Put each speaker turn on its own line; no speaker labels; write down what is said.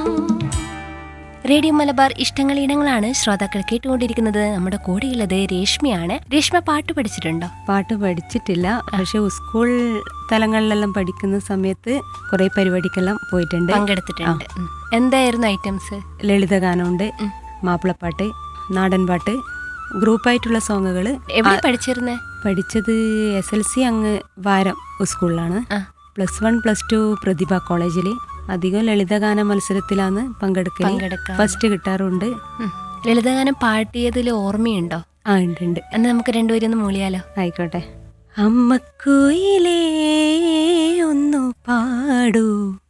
Radio Malabar ഇഷ്ടങ്ങൾ ഇടങ്ങളാണ് ശ്രോതാക്കൾ കേട്ടുകൊണ്ടിരിക്കുന്നത് നമ്മുടെ കൂടെയുള്ളത് രേഷ്മയാണ് രേഷ്മ പാട്ട് പഠിച്ചിട്ടുണ്ടോ
പാട്ട് പഠിച്ചിട്ടില്ല പക്ഷെ സ്കൂൾ തലങ്ങളിലെല്ലാം പഠിക്കുന്ന സമയത്ത് കുറെ പരിപാടിക്കെല്ലാം പോയിട്ടുണ്ട്
പങ്കെടുത്തിട്ടുണ്ട് ഉം. എന്തായിരുന്നു ഐറ്റംസ്
ലളിതഗാനമുണ്ട് മാപ്പിളപ്പാട്ട് നാടൻ പാട്ട് ഗ്രൂപ്പായിട്ടുള്ള സോങ്ങുകൾ
എവിടെ പഠിച്ചിരുന്നേ
പഠിച്ചത് എസ് എൽ സി അങ്ങ് വാരം സ്കൂളിലാണ്
ആ.
പ്ലസ് വൺ പ്ലസ് ടു പ്രതിഭ കോളേജിൽ അധികം ലളിതഗാന മത്സരത്തിലാണ് പങ്കെടുക്കൽ
പങ്കെടുക്കാൻ
ഫസ്റ്റ് കിട്ടാറുണ്ട്
ഉം. ലളിതഗാനം പാടിയതിൽ ഓർമ്മയുണ്ടോ
ആ ഉണ്ട് ഉണ്ട്
എന്നാ നമുക്ക് രണ്ടുപേരും ഒന്ന് മൂളിയാലോ
ആയിക്കോട്ടെ അമ്മക്കുയിലേ ഒന്നു പാടൂ